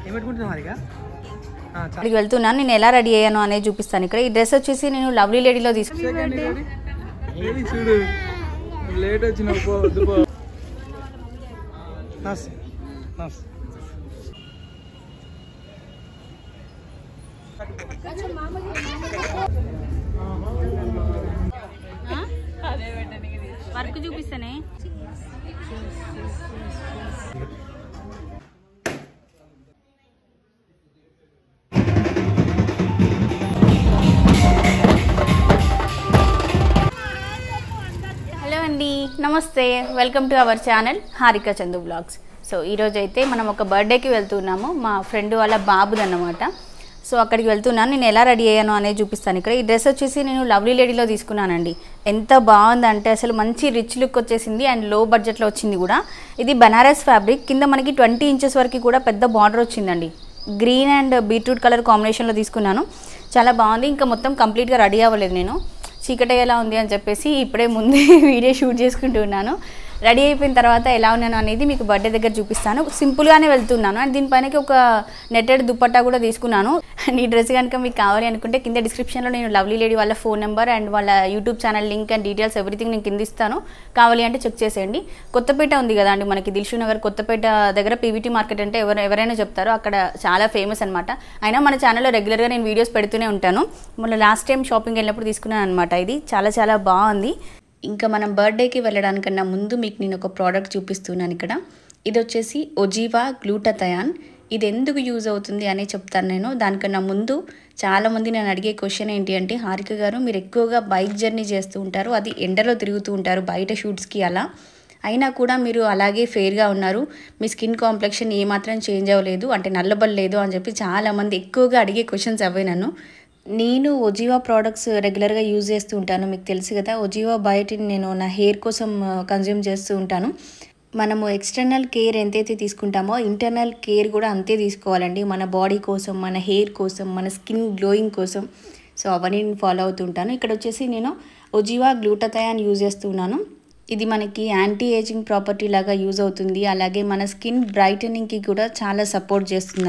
ఏం పెట్టుకుంటున్నావు హారిక ఆ, చా- అక్కడికి వెళ్తున్నాను నేను ఎలా రెడీ అయ్యాను అనేది చూపిస్తాను ఇక్కడ ఈ డ్రెస్ వచ్చేసి నేను లవ్లీ లేడీలో తీసుకున్నాను సెకండ్ ఇది. ఏది చూడు లేట్ వచ్చిన పో వద్దు పో నస్ నస్ వర్క్ చూపిస్తానే హలో అండి నమస్తే welcome to our channel Harika Chandu blogs so ఈరోజు అయితే మనం ఒక బర్త్డేకి వెళ్తున్నాము మా ఫ్రెండ్ వాళ్ళ బాబుది అన్నమాట సో అక్కడికి వెళ్తున్నాను నేను ఎలా రెడీ అయ్యాను అనేది చూపిస్తాను ఇక్కడ ఈ డ్రెస్ వచ్చేసి నేను లవ్లీ లేడీలో తీసుకున్నానండి ఎంత బాగుందంటే అసలు మంచి రిచ్ లుక్ వచ్చేసింది అండ్ లో బడ్జెట్లో వచ్చింది కూడా ఇది బనారస్ ఫ్యాబ్రిక్ కింద మనకి ట్వంటీ ఇంచెస్ వరకు కూడా పెద్ద బార్డర్ వచ్చిందండి గ్రీన్ అండ్ బీట్రూట్ కలర్ కాంబినేషన్లో తీసుకున్నాను చాలా బాగుంది ఇంకా మొత్తం కంప్లీట్గా రెడీ అవ్వలేదు నేను చీకటి ఎలా ఉంది అని చెప్పేసి ఇప్పుడే ముందే వీడియో షూట్ చేసుకుంటూ ఉన్నాను రెడీ అయిపోయిన తర్వాత ఎలా ఉన్నాను అనేది మీకు బర్త్డే దగ్గర చూపిస్తాను సింపుల్గానే వెళ్తున్నాను అండ్ దీనిపైనకి ఒక నెట్టెడ్ దుప్పట్టా కూడా తీసుకున్నాను అండ్ ఈ డ్రెస్ కనుక మీకు కావాలి అనుకుంటే కింద డిస్క్రిప్షన్లో నేను లవ్లీ లేడీ వాళ్ళ ఫోన్ నెంబర్ అండ్ వాళ్ళ YouTube channel link and details everything నేను కింద ఇస్తాను కావాలి అంటే చెక్ చేసేయండి కొత్తపేట ఉంది కదా అండి మనకి దిల్షు నగర్ కొత్తపేట దగ్గర పీవీటీ మార్కెట్ అంటే ఎవరు ఎవరైనా చెప్తారో అక్కడ చాలా ఫేమస్ అనమాట అయినా మన ఛానల్లో రెగ్యులర్గా నేను వీడియోస్ పెడుతూనే ఉంటాను మొన్న లాస్ట్ టైం షాపింగ్ వెళ్ళినప్పుడు తీసుకున్నాను అనమాట ఇది చాలా చాలా బాగుంది ఇంకా మనం బర్త్డేకి వెళ్ళడానికన్నా ముందు మీకు నేను ఒక ప్రోడక్ట్ చూపిస్తున్నాను ఇక్కడ ఇది వచ్చేసి ఒజీవా గ్లూటథయాన్ ఇది ఎందుకు యూజ్ అవుతుంది అని చెప్తాను నేను దానికన్నా ముందు చాలామంది నేను అడిగే క్వశ్చన్ ఏంటి అంటే హారిక గారు మీరు ఎక్కువగా బైక్ జర్నీ చేస్తూ ఉంటారు అది ఎండలో తిరుగుతూ ఉంటారు బయట షూట్స్కి అలా అయినా కూడా మీరు అలాగే ఫెయిర్గా ఉన్నారు మీ స్కిన్ కాంప్లెక్షన్ ఏమాత్రం చేంజ్ అవ్వలేదు అంటే నల్లబడలేదు అని చెప్పి చాలామంది ఎక్కువగా అడిగే క్వశ్చన్స్ అవే నన్ను నేను ఒజీవా ప్రోడక్ట్స్ రెగ్యులర్గా యూజ్ చేస్తూ ఉంటాను మీకు తెలుసు కదా ఒజీవా బయోటిన్ నేను నా హెయిర్ కోసం కన్జ్యూమ్ చేస్తూ ఉంటాను మనము ఎక్స్టర్నల్ కేర్ ఎంతైతే తీసుకుంటామో ఇంటర్నల్ కేర్ కూడా అంతే తీసుకోవాలండి మన బాడీ కోసం మన హెయిర్ కోసం మన స్కిన్ గ్లోయింగ్ కోసం సో అవన్నీ నేను ఫాలో అవుతుంటాను ఇక్కడ వచ్చేసి నేను ఒజివా గ్లూటథయాన్ యూజ్ చేస్తున్నాను ఇది మనకి యాంటీ ఏజింగ్ ప్రాపర్టీ లాగా యూజ్ అవుతుంది అలాగే మన స్కిన్ బ్రైటనింగ్కి కూడా చాలా సపోర్ట్ చేస్తుంది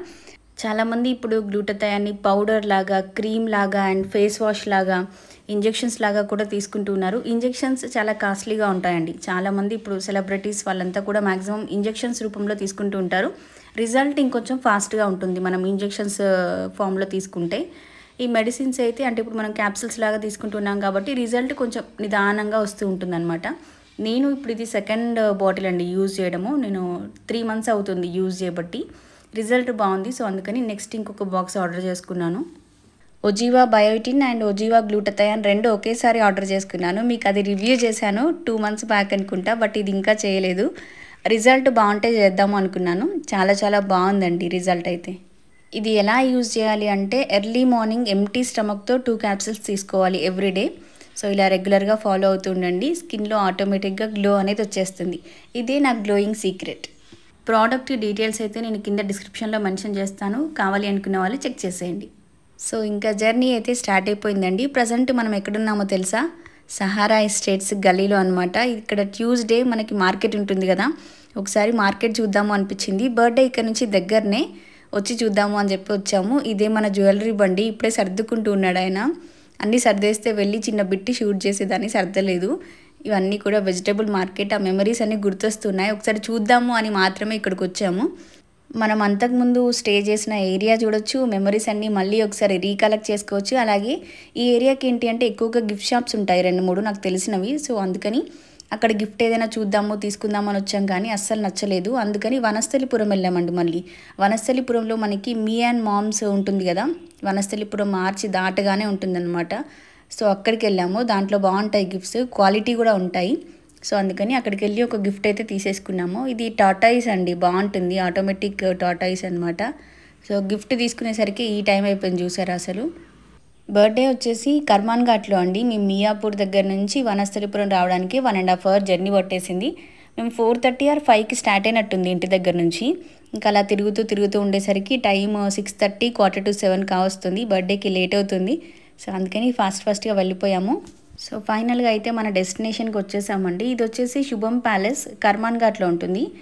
చాలామంది ఇప్పుడు గ్లూటథయాన్ని పౌడర్ లాగా క్రీమ్ లాగా అండ్ ఫేస్ వాష్ లాగా ఇంజెక్షన్స్ లాగా కూడా తీసుకుంటున్నారు ఇంజెక్షన్స్ చాలా కాస్ట్లీగా ఉంటాయండి చాలామంది ఇప్పుడు సెలబ్రిటీస్ వాళ్ళంతా కూడా మ్యాక్సిమం ఇంజెక్షన్స్ రూపంలో తీసుకుంటూ ఉంటారు రిజల్ట్ ఇంకొంచెం ఫాస్ట్గా ఉంటుంది మనం ఇంజెక్షన్స్ ఫామ్లో తీసుకుంటే ఈ మెడిసిన్స్ అయితే అంటే ఇప్పుడు మనం క్యాప్సిల్స్ లాగా తీసుకుంటున్నాం కాబట్టి రిజల్ట్ కొంచెం నిదానంగా వస్తూ ఉంటుందన్నమాట నేను ఇప్పుడు ఇది సెకండ్ బాటిల్ అండి యూజ్ చేయడము నేను త్రీ మంత్స్ అవుతుంది యూజ్ చేయబట్టి రిజల్ట్ బాగుంది సో అందుకని నెక్స్ట్ ఇంకొక బాక్స్ ఆర్డర్ చేసుకున్నాను Oziva biotin and Oziva glutathione రెండు ఒకేసారి ఆర్డర్ చేసుకున్నాను మీకు అది రివ్యూ చేశాను టూ మంత్స్ బ్యాక్ అనుకుంటా బట్ ఇది ఇంకా చేయలేదు రిజల్ట్ బాగుంటే చేద్దాము అనుకున్నాను చాలా చాలా బాగుందండి రిజల్ట్ అయితే ఇది ఎలా యూజ్ చేయాలి అంటే ఎర్లీ మార్నింగ్ ఎంటీ స్టమక్తో టూ క్యాప్సిల్స్ తీసుకోవాలి ఎవ్రీడే సో ఇలా రెగ్యులర్గా ఫాలో అవుతుండండి స్కిన్లో ఆటోమేటిక్గా గ్లో అనేది వచ్చేస్తుంది ఇదే నా గ్లోయింగ్ సీక్రెట్ ప్రోడక్ట్ డీటెయిల్స్ అయితే నేను కింద డిస్క్రిప్షన్లో మెన్షన్ చేస్తాను కావాలి అనుకున్న వాళ్ళు చెక్ చేసేయండి సో ఇంకా జర్నీ అయితే స్టార్ట్ అయిపోయిందండి ప్రజెంట్ మనం ఎక్కడున్నామో తెలుసా సహారా ఎస్టేట్స్ గల్లీలో అనమాట ఇక్కడ ట్యూస్డే మనకి మార్కెట్ ఉంటుంది కదా ఒకసారి మార్కెట్ చూద్దాము అనిపించింది బర్త్డే ఇక్కడ నుంచి దగ్గరనే వచ్చి చూద్దాము అని చెప్పి వచ్చాము ఇదే మన జ్యువెలరీ బండి ఇప్పుడే సర్దుకుంటూ ఉన్నాడు ఆయన అన్నీ సర్దేస్తే వెళ్ళి చిన్న బిట్టి షూట్ చేసేదాన్ని సర్దలేదు ఇవన్నీ కూడా వెజిటబుల్ మార్కెట్ ఆ మెమరీస్ అన్నీ గుర్తొస్తున్నాయి ఒకసారి చూద్దాము అని మాత్రమే ఇక్కడికి వచ్చాము మనం అంతకుముందు స్టే చేసిన ఏరియా చూడొచ్చు మెమరీస్ అన్నీ మళ్ళీ ఒకసారి రీకలెక్ట్ చేసుకోవచ్చు అలాగే ఈ ఏరియాకి ఏంటి అంటే ఎక్కువగా గిఫ్ట్ షాప్స్ ఉంటాయి రెండు మూడు నాకు తెలిసినవి సో అందుకని అక్కడ గిఫ్ట్ ఏదైనా చూద్దాము తీసుకుందామని వచ్చాం కానీ అస్సలు నచ్చలేదు అందుకని వనస్థలిపురం వెళ్ళామండి మళ్ళీ వనస్థలిపురంలో మనకి మీ అండ్ మామ్స్ ఉంటుంది కదా వనస్థలిపురం మార్చి దాటగానే ఉంటుందన్నమాట సో అక్కడికి వెళ్ళాము దాంట్లో బాగుంటాయి గిఫ్ట్స్ క్వాలిటీ కూడా ఉంటాయి సో అందుకని అక్కడికి వెళ్ళి ఒక గిఫ్ట్ అయితే తీసేసుకున్నాము ఇది టాటాయిస్ అండి బాగుంటుంది ఆటోమేటిక్ టాటాయిస్ అనమాట సో గిఫ్ట్ తీసుకునేసరికి ఈ టైం అయిపోయింది చూసారా అసలు బర్త్డే వచ్చేసి కర్మాన్ ఘాట్లో అండి మేము మియాపూర్ దగ్గర నుంచి వనస్థలిపురం రావడానికి one and half hour journey పట్టేసింది మేము ఫోర్ థర్టీ ఆర్ ఫైవ్కి స్టార్ట్ అయినట్టుంది ఇంటి దగ్గర నుంచి ఇంకా అలా తిరుగుతూ తిరుగుతూ ఉండేసరికి time six thirty quarter to seven కావస్తుంది బర్త్డేకి లేట్ అవుతుంది సో అందుకని ఫాస్ట్ ఫాస్ట్గా వెళ్ళిపోయాము సో ఫైనల్గా అయితే మన డెస్టినేషన్కి వచ్చేసామండి ఇది వచ్చేసి శుభం ప్యాలెస్ కర్మాన్ ఘాట్లో ఉంటుంది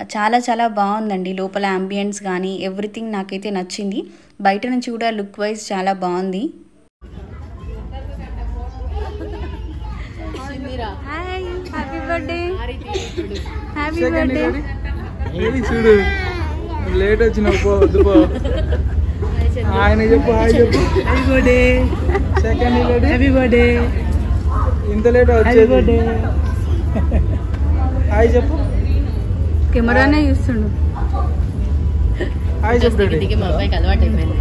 చాలా చాలా బాగుందండి లోపల అంబియన్స్ కానీ ఎవ్రీథింగ్ నాకైతే నచ్చింది బయట నుంచి కూడా లుక్ వైజ్ చాలా బాగుంది hi happy birthday happy second birthday baby చూడు లేట్ వచ్చినావు పో వద్దు పో ఆయన చెప్పు హాయ్ చెప్పు happy birthday second happy birthday ఇంత లేట్ వచ్చేది హాయ్ చెప్పు కెమెరానే చూస్తుండు హాయ్ చెప్పు డాడీ ఇంటికి మా అబ్బాయికి అలవాటు అయిపోయింది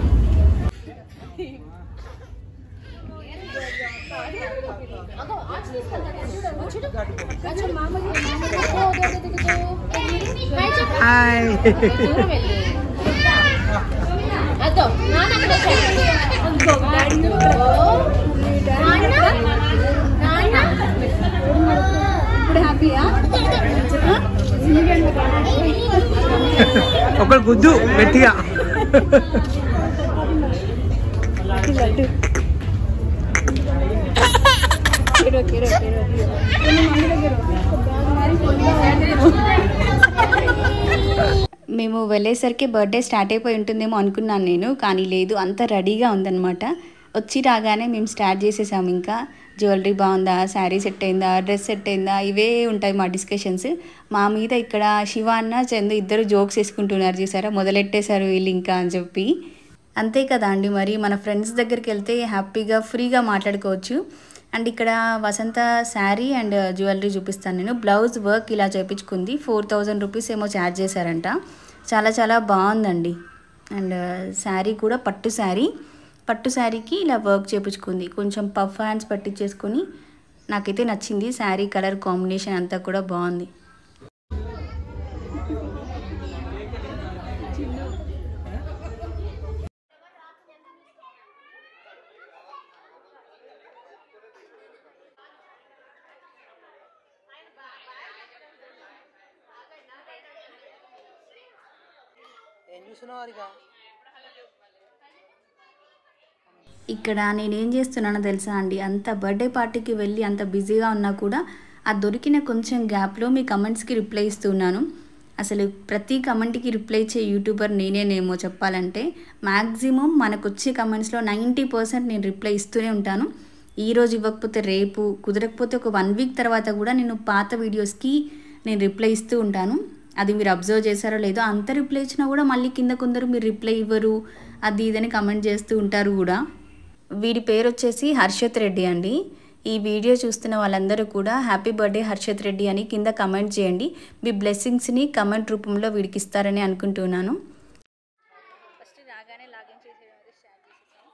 హాయ్ దూరం వెళ్ళు అదో నాన్న అక్కడ వచ్చాడు. నాన్న నాన్న ఇప్పుడు హ్యాపీయా ఒకరు గుద్దు గట్టిగా మేము వెళ్ళేసరికి బర్త్డే స్టార్ట్ అయిపోయి ఉంటుందేమో అనుకున్నాను నేను కానీ లేదు అంత రెడీగా ఉందన్నమాట వచ్చి రాగానే మేము స్టార్ట్ చేసేసాము ఇంకా జ్యువెలరీ బాగుందా శారీ సెట్ అయిందా డ్రెస్ సెట్ అయిందా ఇవే ఉంటాయి మా డిస్కషన్స్ మా మీద ఇక్కడ శివ అన్న చందు ఇద్దరు జోక్స్ వేసుకుంటున్నారు చూసారా మొదలెట్టేశారు వీళ్ళు ఇంకా అని చెప్పి అంతే కదా అండి మరి మన ఫ్రెండ్స్ దగ్గరికి వెళ్తే హ్యాపీగా ఫ్రీగా మాట్లాడుకోవచ్చు అండ్ ఇక్కడ వసంత శారీ అండ్ జ్యువెలరీ చూపిస్తాను నేను బ్లౌజ్ వర్క్ ఇలా చేయించుకుంది ఫోర్ థౌజండ్ రూపీస్ ఏమో ఛార్జ్ చేశారంట చాలా చాలా బాగుందండి అండ్ శారీ కూడా పట్టు శారీ పట్టు శారీకి ఇలా వర్క్ చేయించుకుంది కొంచెం పఫ్ హ్యాండ్స్ పట్టించేసుకొని నాకైతే నచ్చింది శారీ కలర్ కాంబినేషన్ అంతా కూడా బాగుంది ఇక్కడ నేనేం చేస్తున్నానో తెలుసా అండి అంత బర్త్డే పార్టీకి వెళ్ళి అంత బిజీగా ఉన్నా కూడా ఆ దొరికిన కొంచెం గ్యాప్లో మీ కమెంట్స్కి రిప్లై ఇస్తున్నాను అసలు ప్రతి కమెంట్కి రిప్లై ఇచ్చే యూట్యూబర్ నేనేనేమో చెప్పాలంటే మ్యాక్సిమం మనకు వచ్చే కమెంట్స్లో నైంటీ పర్సెంట్ నేను రిప్లై ఇస్తూనే ఉంటాను ఈ రోజు ఇవ్వకపోతే రేపు కుదరకపోతే ఒక వన్ వీక్ తర్వాత కూడా నేను పాత వీడియోస్కి నేను రిప్లై ఇస్తూ ఉంటాను అది మీరు అబ్జర్వ్ చేశారో లేదో అంత రిప్లై ఇచ్చినా కూడా మళ్ళీ కింద కొందరు మీరు రిప్లై ఇవ్వరు అది ఇదని కమెంట్ చేస్తూ ఉంటారు కూడా వీడి పేరు వచ్చేసి హర్షత్ రెడ్డి అండి ఈ వీడియో చూస్తున్న వాళ్ళందరూ కూడా హ్యాపీ బర్త్డే హర్షత్ రెడ్డి అని కింద కమెంట్ చేయండి మీ బ్లెస్సింగ్స్ని కమెంట్ రూపంలో వీడికి ఇస్తారని అనుకుంటున్నాను ఫస్ట్ రాగానే లాగిన్ చేసేది స్టార్ట్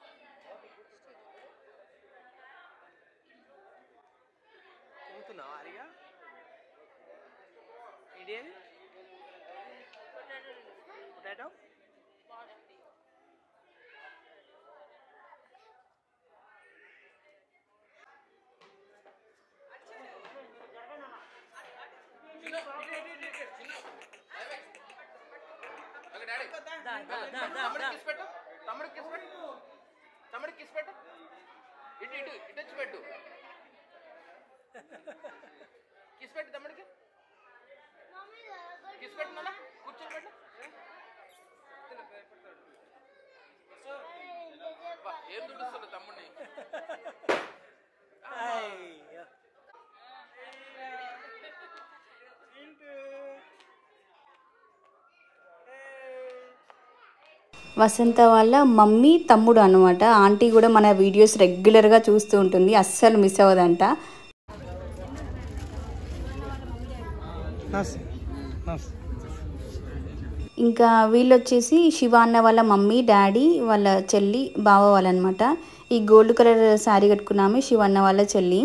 తమ్ముడికి కిస్ పెట్టు తమ్ముడికి కిస్ పెట్టు తమ్ముడికి కిస్ పెట్టు ఇటు ఇటు ఇటు వచ్చి పెట్టు కిస్ పెట్టు తమ్ముడికి కిస్ పెట్టు నాన్న కూర్చొని పెట్టు బా, ఏం దుడుస్తుంది తమ్ముడిని వసంత వాళ్ళ మమ్మీ తమ్ముడు అనమాట ఆంటీ కూడా మన వీడియోస్ రెగ్యులర్గా చూస్తూ ఉంటుంది అస్సలు మిస్ అవ్వదంట ఇంకా వీళ్ళు వచ్చేసి శివ అన్న వాళ్ళ మమ్మీ డాడీ వాళ్ళ చెల్లి బావ వాళ్ళనమాట ఈ గోల్డ్ కలర్ శారీ కట్టుకున్నాము శివ అన్న వాళ్ళ చెల్లి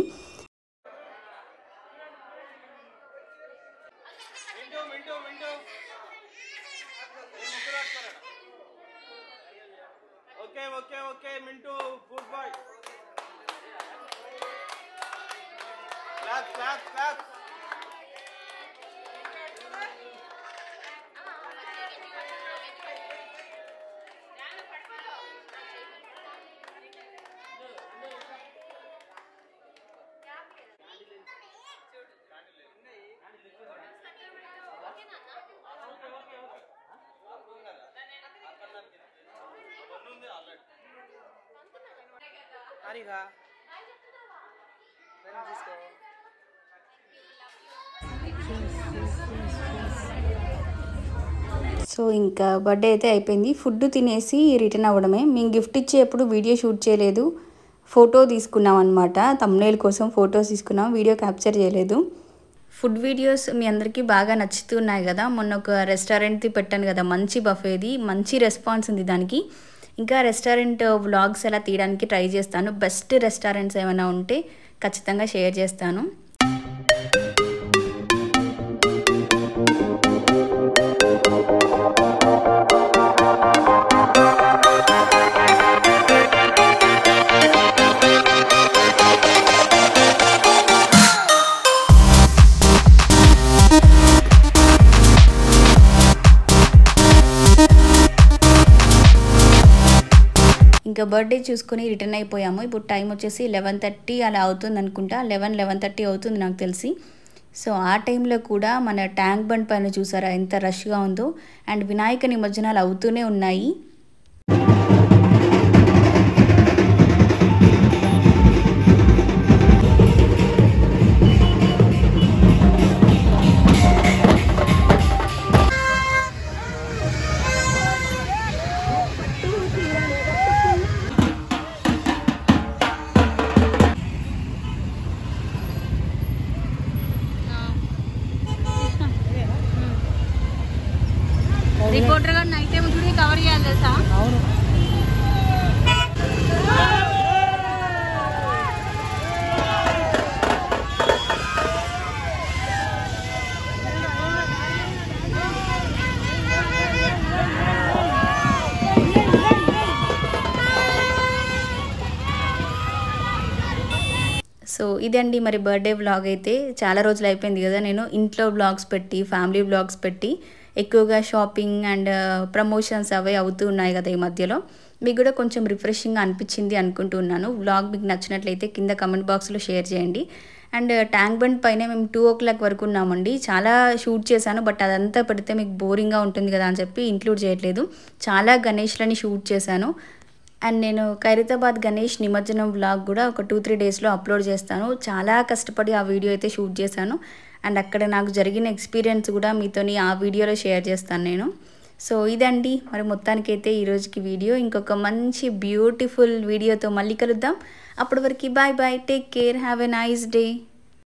okay okay okay Mintu good bye clap clap clap Harika తీసుకో సో ఇంకా బర్త్డే అయితే అయిపోయింది ఫుడ్ తినేసి రిటర్న్ అవ్వడమే మేము గిఫ్ట్ ఇచ్చేప్పుడు వీడియో షూట్ చేయలేదు ఫోటో తీసుకున్నాం అనమాట తమ్నేల్ కోసం ఫొటోస్ తీసుకున్నాం వీడియో క్యాప్చర్ చేయలేదు ఫుడ్ వీడియోస్ మీ అందరికీ బాగా నచ్చుతున్నాయి కదా మొన్న ఒక రెస్టారెంట్ది పెట్టాను కదా మంచి బఫేది మంచి రెస్పాన్స్ ఉంది దానికి ఇంకా రెస్టారెంట్ వ్లాగ్స్ ఎలా తీయడానికి ట్రై చేస్తాను బెస్ట్ రెస్టారెంట్స్ ఏమైనా ఉంటే ఖచ్చితంగా షేర్ చేస్తాను ఇంకా బర్త్డే చూసుకొని రిటర్న్ అయిపోయాము ఇప్పుడు టైం వచ్చేసి లెవెన్ థర్టీ అలా అవుతుంది అనుకుంటా లెవెన్ లెవెన్ థర్టీ అవుతుంది నాకు తెలిసి సో ఆ టైంలో కూడా మన ట్యాంక్ బండ్ పైన చూసారా ఎంత రష్గా ఉందో అండ్ వినాయక నిమజ్జనాలు అవుతూనే ఉన్నాయి రిపోర్టర్ గారు నైట్ టైం చూడి కవర్ చేయాలి తెలుసా అవును సో ఇదండి మరి బర్త్డే వ్లాగ్ అయితే చాలా రోజులు అయిపోయింది కదా నేను ఇంట్లో వ్లాగ్స్ పెట్టి ఫ్యామిలీ వ్లాగ్స్ పెట్టి ఎక్కువగా షాపింగ్ అండ్ ప్రమోషన్స్ అవే అవుతూ ఉన్నాయి కదా ఈ మధ్యలో మీకు కూడా కొంచెం రిఫ్రెషింగ్ అనిపించింది అనుకుంటున్నాను వ్లాగ్ మీకు నచ్చినట్లయితే కింద కమెంట్ బాక్స్లో షేర్ చేయండి అండ్ ట్యాంక్ బండ్ పైన మేము టూ ఓ క్లాక్ వరకు ఉన్నామండి చాలా షూట్ చేశాను బట్ అదంతా పెడితే మీకు బోరింగ్గా ఉంటుంది కదా అని చెప్పి ఇంక్లూడ్ చేయట్లేదు చాలా గణేష్లని షూట్ చేశాను అండ్ నేను ఖైరతాబాద్ గణేష్ నిమజ్జనం వ్లాగ్ కూడా ఒక టూ త్రీ డేస్లో అప్లోడ్ చేస్తాను చాలా కష్టపడి ఆ వీడియో అయితే షూట్ చేశాను అండ్ అక్కడ నాకు జరిగిన ఎక్స్పీరియన్స్ కూడా మీతోని ఆ వీడియోలో షేర్ చేస్తాను నేను సో ఇదండి మరి మొత్తానికైతే ఈరోజుకి వీడియో ఇంకొక మంచి బ్యూటిఫుల్ వీడియోతో మళ్ళీ కలుద్దాం అప్పటి వరకు bye bye take care have a nice day